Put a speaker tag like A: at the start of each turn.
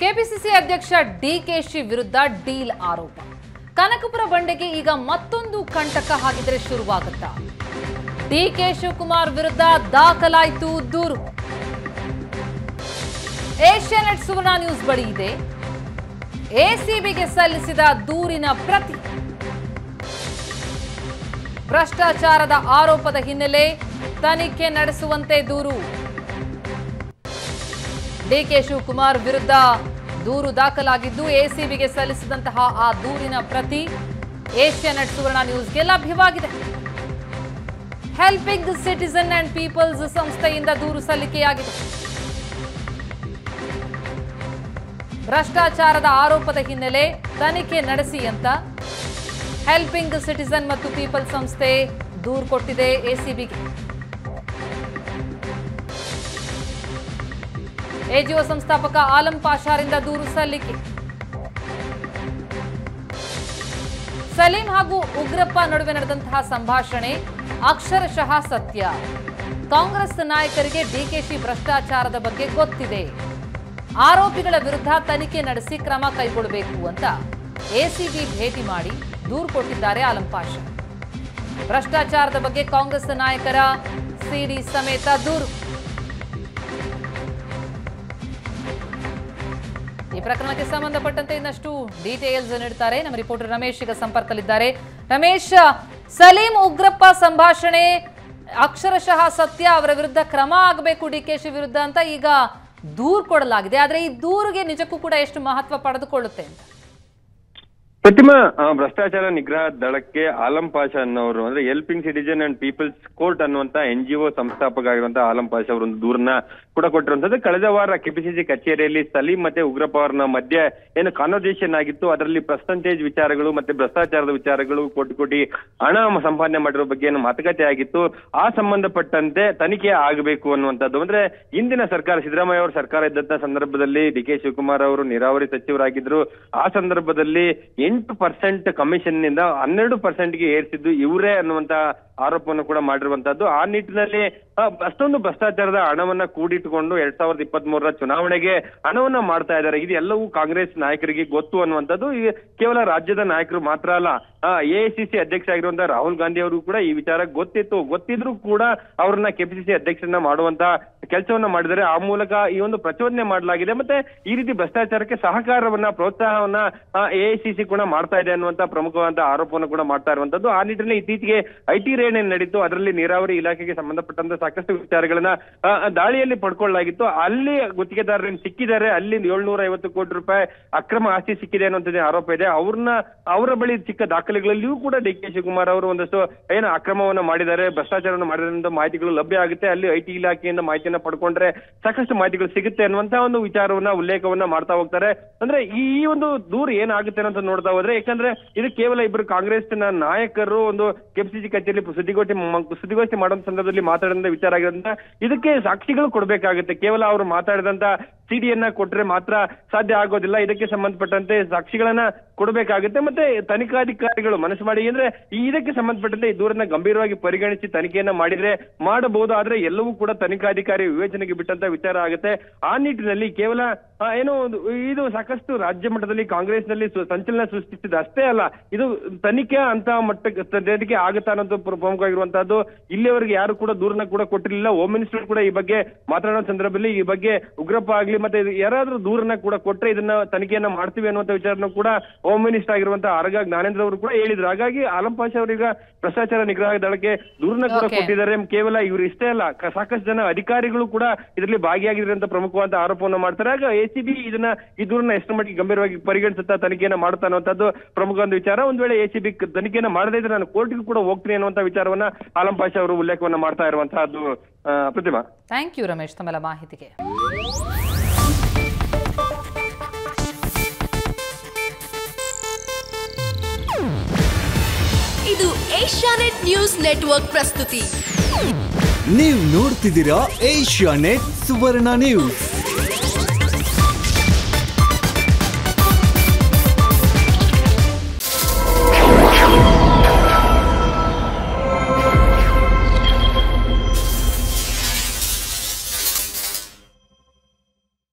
A: KPCC ಅಧ್ಯಕ್ಷ ಡಿಕೆಶಿ ವಿರುದ್ಧ deal ಆರೋಪ ಕನಕಪುರ ಬಂಡೆಗೆ ಈಗ ಮತ್ತೊಂದು ಕಂಟಕ ಹಾಕಿದರೆ ಶುರುವಾಗುತ್ತಾ ಡಿಕೆ ಶಿವಕುಮಾರ್ ವಿರುದ್ಧ ದಾಖಲಾಯಿತು ದೂರು ಏಷ್ಯಾನೆಟ್ ಸುವರ್ಣ ನ್ಯೂಸ್ ಬಳಿ ಇದೆ ಎಸಿಬಿಗೆ ಸಲ್ಲಿಸಿದ ದೂರಿನ ಪ್ರತಿ ಭ್ರಷ್ಟಾಚಾರದ ಆರೋಪದ ಹಿನ್ನೆಲೆ ತನಿಖೆ ನಡೆಸುವಂತೆ ದೂರು ಡಿಕೆ ಶಿವಕುಮಾರ್ ವಿರುದ್ಧ ದೂರು ದಾಖಲಾಗಿದ್ದು ಎಸಿಬಿಗೆ ಸಲ್ಲಿಸಿದಂತಹ ಆ ದೂರಿನ ಪ್ರತಿ ಏಷ್ಯಾನೆಟ್ ಸುವರ್ಣ ನ್ಯೂಸ್ಗೆ ಲಭ್ಯವಾಗಿದೆ ಹೆಲ್ಪಿಂಗ್ ಸಿಟಿಸನ್ ಅಂಡ್ ಪೀಪಲ್ಸ್ ಸಂಸ್ಥೆಯಿಂದ ದೂರು ಸಲ್ಲಿಕೆಯಾಗಿದೆ ಭ್ರಷ್ಟಾಚಾರದ ಆರೋಪದ ಹಿನ್ನೆಲೆ ತನಿಖೆ ನಡೆಸಿ ಅಂತ ಹೆಲ್ಪಿಂಗ್ ಸಿಟಿಸನ್ ಮತ್ತು ಪೀಪಲ್ ಸಂಸ್ಥೆ ದೂರು ಕೊಟ್ಟಿದೆ ಎಸಿಬಿಗೆ ಎಜಿಒ ಸಂಸ್ಥಾಪಕ ಆಲಂ ಪಾಷಾರಿಂದ ದೂರು ಸಲ್ಲಿಕೆ ಸಲೀಂ ಹಾಗೂ ಉಗ್ರಪ್ಪ ನಡುವೆ ನಡೆದಂತಹ ಸಂಭಾಷಣೆ ಅಕ್ಷರಶಃ ಸತ್ಯ ಕಾಂಗ್ರೆಸ್ ನಾಯಕರಿಗೆ ಡಿಕೆಶಿ ಭ್ರಷ್ಟಾಚಾರದ ಬಗ್ಗೆ ಗೊತ್ತಿದೆ ಆರೋಪಿಗಳ ವಿರುದ್ಧ ತನಿಖೆ ನಡೆಸಿ ಕ್ರಮ ಕೈಗೊಳ್ಳಬೇಕು ಅಂತ ಎಸಿಬಿ ಭೇಟಿ ಮಾಡಿ ದೂರು ಕೊಟ್ಟಿದ್ದಾರೆ ಆಲಂ ಪಾಷಾ ಭ್ರಷ್ಟಾಚಾರದ ಬಗ್ಗೆ ಕಾಂಗ್ರೆಸ್ ನಾಯಕರ ಸಿಡಿ ಸಮೇತ ದೂರು ಈ ಪ್ರಕರಣಕ್ಕೆ ಸಂಬಂಧಪಟ್ಟಂತೆ ಇನ್ನಷ್ಟು ಡೀಟೇಲ್ಸ್ ನೀಡ್ತಾರೆ ನಮ್ಮ ರಿಪೋರ್ಟರ್ ರಮೇಶ್ ಈಗ ಸಂಪರ್ಕದಲ್ಲಿದ್ದಾರೆ ರಮೇಶ್ ಸಲೀಂ ಉಗ್ರಪ್ಪ ಸಂಭಾಷಣೆ ಅಕ್ಷರಶಃ ಸತ್ಯ ಅವರ ವಿರುದ್ಧ ಕ್ರಮ ಆಗಬೇಕು ಡಿಕೆಶಿ ವಿರುದ್ಧ ಅಂತ ಈಗ ದೂರು ಕೊಡಲಾಗಿದೆ ಆದ್ರೆ ಈ ದೂರಿಗೆ ನಿಜಕ್ಕೂ ಕೂಡ ಎಷ್ಟು ಮಹತ್ವ ಪಡೆದುಕೊಳ್ಳುತ್ತೆ ಅಂತ
B: ಪ್ರತಿಮಾ ಆ, ಭ್ರಷ್ಟಾಚಾರ ನಿಗ್ರಹ ದಳಕ್ಕೆ ಆಲಂ ಪಾಷಾ ಅನ್ನೋರು ಅಂದ್ರೆ helping citizen and peoples court ಅನ್ನುವಂತ ಎನ್ ಜಿ ಒ ಸಂಸ್ಥಾಪಕ ಆಗಿರುವಂತಹ ಆಲಂ ಪಾಷಾ ಅವರು ಒಂದು ದೂರನ್ನ ಕೂಡ ಕೊಟ್ಟಿರುವಂತದ್ದು ಕಳೆದ ವಾರ ಕೆಪಿಸಿಸಿ ಕಚೇರಿಯಲ್ಲಿ ಸಲೀಂ ಮತ್ತೆ ಉಗ್ರಪ್ಪ ಅವರ ಮಧ್ಯೆ ಏನು ಕಾನ್ವರ್ಸೇಷನ್ ಆಗಿತ್ತು ಅದರಲ್ಲಿ ಪರ್ಸಂಟೇಜ್ ವಿಚಾರಗಳು ಮತ್ತೆ ಭ್ರಷ್ಟಾಚಾರದ ವಿಚಾರಗಳು ಕೋಟಿ ಕೋಟಿ ಹಣ ಸಂಪಾದನೆ ಮಾಡಿರೋ ಬಗ್ಗೆ ಏನು ಮಾತುಕತೆ ಆಗಿತ್ತು ಆ ಸಂಬಂಧಪಟ್ಟಂತೆ ತನಿಖೆ ಆಗಬೇಕು ಅನ್ನುವಂಥದ್ದು ಅಂದ್ರೆ ಇಂದಿನ ಸರ್ಕಾರ ಸಿದ್ದರಾಮಯ್ಯ ಅವರ ಸರ್ಕಾರ ಇದ್ದಂತ ಸಂದರ್ಭದಲ್ಲಿ ಡಿ ಕೆ ಶಿವಕುಮಾರ್ ಅವರು ನೀರಾವರಿ ಸಚಿವರಾಗಿದ್ರು ಆ ಸಂದರ್ಭದಲ್ಲಿ ಎಂಟು ಪರ್ಸೆಂಟ್ ಕಮಿಷನ್ ನಿಂದ ಹನ್ನೆರಡು ಪರ್ಸೆಂಟ್ ಗೆ ಏರಿಸಿದ್ದು ಇವರೇ ಅನ್ನುವಂತ ಆರೋಪವನ್ನು ಕೂಡ ಮಾಡಿರುವಂತದ್ದು ಆ ನಿಟ್ಟಿನಲ್ಲಿ ಆ, ಅಷ್ಟೊಂದು ಭ್ರಷ್ಟಾಚಾರದ ಹಣವನ್ನ ಕೂಡಿಟ್ಟುಕೊಂಡು ಎರಡ್ ಸಾವಿರದ ಇಪ್ಪತ್ತ್ ಮೂರರ ಚುನಾವಣೆಗೆ ಹಣವನ್ನ ಮಾಡ್ತಾ ಇದ್ದಾರೆ ಇದು ಎಲ್ಲವೂ ಕಾಂಗ್ರೆಸ್ ನಾಯಕರಿಗೆ ಗೊತ್ತು ಅನ್ನುವಂಥದ್ದು ಈ ಕೇವಲ ರಾಜ್ಯದ ನಾಯಕರು ಮಾತ್ರ ಅಲ್ಲ ಎಐಸಿಸಿ ಅಧ್ಯಕ್ಷ ಆಗಿರುವಂತಹ ರಾಹುಲ್ ಗಾಂಧಿ ಅವರು ಕೂಡ ಈ ವಿಚಾರ ಗೊತ್ತಿತ್ತು ಗೊತ್ತಿದ್ರು ಕೂಡ ಅವ್ರನ್ನ ಕೆಪಿಸಿಸಿ ಅಧ್ಯಕ್ಷರನ್ನ ಮಾಡುವಂತ ಕೆಲಸವನ್ನ ಮಾಡಿದರೆ ಆ ಮೂಲಕ ಈ ಒಂದು ಪ್ರಚೋದನೆ ಮಾಡಲಾಗಿದೆ ಮತ್ತೆ ಈ ರೀತಿ ಭ್ರಷ್ಟಾಚಾರಕ್ಕೆ ಸಹಕಾರವನ್ನ ಪ್ರೋತ್ಸಾಹವನ್ನ ಎಐಸಿಸಿ ಕೂಡ ಮಾಡ್ತಾ ಇದೆ ಅನ್ನುವಂತ ಪ್ರಮುಖವಾದ ಆರೋಪವನ್ನು ಕೂಡ ಮಾಡ್ತಾ ಇರುವಂತದ್ದು ಆ ನಿಟ್ಟಿನಲ್ಲಿ ಇತ್ತೀಚೆಗೆ ಐ ಟಿ ರೇಡ್ ಏನ್ ನಡೀತು ಅದರಲ್ಲಿ ನೀರಾವರಿ ಇಲಾಖೆಗೆ ಸಂಬಂಧಪಟ್ಟಂತ ಸಾಕಷ್ಟು ವಿಚಾರಗಳನ್ನ ಆ, ದಾಳಿಯಲ್ಲಿ ಪಡ್ಕೊಳ್ಳಲಾಗಿತ್ತು ಅಲ್ಲಿ ಗುತ್ತಿಗೆದಾರರು ಸಿಕ್ಕಿದ್ದಾರೆ ಅಲ್ಲಿ ಏಳ್ನೂರ ಐವತ್ತು ಕೋಟಿ ರೂಪಾಯಿ ಅಕ್ರಮ ಆಸ್ತಿ ಸಿಕ್ಕಿದೆ ಅನ್ನುವಂಥದ್ದು ಆರೋಪ ಇದೆ ಅವ್ರನ್ನ ಅವರ ಬಳಿ ಸಿಕ್ಕ ದಾಖಲೆಗಳಲ್ಲಿಯೂ ಕೂಡ ಡಿ ಕೆ ಶಿವಕುಮಾರ್ ಅವರು ಒಂದಷ್ಟು ಏನು ಅಕ್ರಮವನ್ನ ಮಾಡಿದ್ದಾರೆ ಭ್ರಷ್ಟಾಚಾರವನ್ನು ಮಾಡಿದ್ದಾರೆ ಅನ್ನೋ ಮಾಹಿತಿಗಳು ಲಭ್ಯ ಆಗುತ್ತೆ ಅಲ್ಲಿ ಐ ಟಿ ಇಲಾಖೆಯಿಂದ ಮಾಹಿತಿಯನ್ನ ಪಡ್ಕೊಂಡ್ರೆ ಸಾಕಷ್ಟು ಮಾಹಿತಿಗಳು ಸಿಗುತ್ತೆ ಅನ್ನುವಂತ ಒಂದು ವಿಚಾರವನ್ನ ಉಲ್ಲೇಖವನ್ನ ಮಾಡ್ತಾ ಹೋಗ್ತಾರೆ ಅಂದ್ರೆ ಈ ಈ ಒಂದು ದೂರ ಏನಾಗುತ್ತೆ ಅಂತ ನೋಡ್ತಾ ಹೋದ್ರೆ ಯಾಕಂದ್ರೆ ಇದು ಕೇವಲ ಇಬ್ಬರು ಕಾಂಗ್ರೆಸ್ನ ನಾಯಕರು ಒಂದು ಕೆಪಿಸಿಸಿ ಕಚೇರಿಯಲ್ಲಿ ಸುದ್ದಿಗೋಷ್ಠಿ ಮ- ಸುದ್ದಿಗೋಷ್ಠಿ ಮಾಡುವಂತ ಸಂದರ್ಭದಲ್ಲಿ ಮಾತಾಡಿದಂತ ವಿಚಾರ ಆಗಿರೋದ್ರಿಂದ ಇದಕ್ಕೆ ಸಾಕ್ಷಿಗಳು ಕೊಡ್ಬೇಕಾಗುತ್ತೆ ಕೇವಲ ಅವರು ಮಾತಾಡಿದಂತ ಸಿಡಿಯನ್ನ ಕೊಟ್ರೆ ಮಾತ್ರ ಸಾಧ್ಯ ಆಗೋದಿಲ್ಲ ಇದಕ್ಕೆ ಸಂಬಂಧಪಟ್ಟಂತೆ ಸಾಕ್ಷಿಗಳನ್ನ ಕೊಡಬೇಕಾಗುತ್ತೆ ಮತ್ತೆ ತನಿಖಾಧಿಕಾರಿಗಳು ಮನಸ್ಸು ಮಾಡಿ ಅಂದ್ರೆ ಈ ಇದಕ್ಕೆ ಸಂಬಂಧಪಟ್ಟಂತೆ ಈ ದೂರನ್ನ ಗಂಭೀರವಾಗಿ ಪರಿಗಣಿಸಿ ತನಿಖೆಯನ್ನ ಮಾಡಿದ್ರೆ ಮಾಡಬಹುದು ಆದ್ರೆ ಎಲ್ಲವೂ ಕೂಡ ತನಿಖಾಧಿಕಾರಿ ವಿವೇಚನೆಗೆ ಬಿಟ್ಟಂತ ವಿಚಾರ ಆಗುತ್ತೆ ಆ ನಿಟ್ಟಿನಲ್ಲಿ ಕೇವಲ ಆ, ಏನೋ ಒಂದು ಇದು ಸಾಕಷ್ಟು ರಾಜ್ಯ ಮಟ್ಟದಲ್ಲಿ ಕಾಂಗ್ರೆಸ್ನಲ್ಲಿ ಸು- ಸಂಚಲನ ಸೃಷ್ಟಿಸಿದ ಅಷ್ಟೇ ಅಲ್ಲ ಇದು ತನಿಖೆ ಅಂತ ಮಟ್ಟಕ್ಕೆ ತನಿಖೆ ಆಗುತ್ತಾ ಅನ್ನೋದು ಪ್ರ- ಪ್ರಮುಖವಾಗಿರುವಂತಹದ್ದು ಇಲ್ಲಿಯವರೆಗೆ ಯಾರು ಕೂಡ ದೂರನ್ನ ಕೂಡ ಕೊಟ್ಟಿರಲಿಲ್ಲ ಹೋಮ್ ಮಿನಿಸ್ಟರ್ ಕೂಡ ಈ ಬಗ್ಗೆ ಮಾತನಾಡೋ ಸಂದರ್ಭದಲ್ಲಿ ಈ ಬಗ್ಗೆ ಉಗ್ರಪ್ಪ ಆಗ್ಲಿ ಮತ್ತೆ ಇದು ಯಾರಾದ್ರೂ ದೂರನ್ನ ಕೂಡ ಕೊಟ್ರೆ ಇದನ್ನ ತನಿಖೆಯನ್ನ ಮಾಡ್ತೀವಿ ಅನ್ನುವಂತ ವಿಚಾರನ ಕೂಡ ಹೋಮ್ ಮಿನಿಸ್ಟರ್ ಆಗಿರುವಂತಹ ಆರ್ಗ ಜ್ಞಾನೇಂದ್ರ ಅವರು ಕೂಡ ಹೇಳಿದ್ರು ಹಾಗಾಗಿ ಆಲಂ ಪಾಷಾ ಅವರೀಗ ಭ್ರಷ್ಟಾಚಾರ ನಿಗ್ರಹ ದಳಕ್ಕೆ ದೂರನ್ನ ಕೂಡ
A: Okay.
B: ಕೊಟ್ಟಿದ್ದಾರೆ ಕೇವಲ ಇವರು ಇಷ್ಟೇ ಅಲ್ಲ ಕ- ಸಾಕಷ್ಟು ಜನ ಅಧಿಕಾರಿಗಳು ಕೂಡ ಇದರಲ್ಲಿ ಭಾಗಿಯಾಗಿದ್ದಾರೆ ಅಂತ ಪ್ರಮುಖವಾದ ಆರೋಪವನ್ನು ಮಾಡ್ತಾರೆ ಆಗ ಎಸಿಬಿ ಇದನ್ನ ಈ ದೂರನ್ನ ಎಷ್ಟು ಮಟ್ಟಿಗೆ ಗಂಭೀರವಾಗಿ ಪರಿಗಣಿಸುತ್ತಾ ತನಿಖೆಯನ್ನ ಮಾಡುತ್ತಾ ಅನ್ನುವಂಥದ್ದು ಪ್ರಮುಖ ಒಂದು ವಿಚಾರ ಒಂದ್ ವೇಳೆ ಎಸಿಬಿ ತನಿಖೆಯನ್ನ ಮಾಡದೇ ಇದ್ರೆ ನಾನು ಕೋರ್ಟ್ಗೂ ಕೂಡ ಹೋಗ್ತೀನಿ ಅನ್ನುವಂತ ವಿಚಾರವನ್ನ ಆಲಂ ಪಾಷಾ ಅವರು ಉಲ್ಲೇಖವನ್ನ ಮಾಡ್ತಾ ಇರುವಂತಹದ್ದು ಆ, ಪ್ರತಿಮಾ
A: ಥ್ಯಾಂಕ್ ಯು ರಮೇಶ್ ತಮ್ಮೆಲ್ಲ ಮಾಹಿತಿಗೆ
C: ಇದು ಏಷ್ಯಾನೆಟ್ ನ್ಯೂಸ್ ನೆಟ್ವರ್ಕ್ ಪ್ರಸ್ತುತಿ
D: ನೀವು ನೋಡ್ತಿದ್ದೀರಾ ಏಷ್ಯಾ ನೆಟ್ ಸುವರ್ಣ ನ್ಯೂಸ್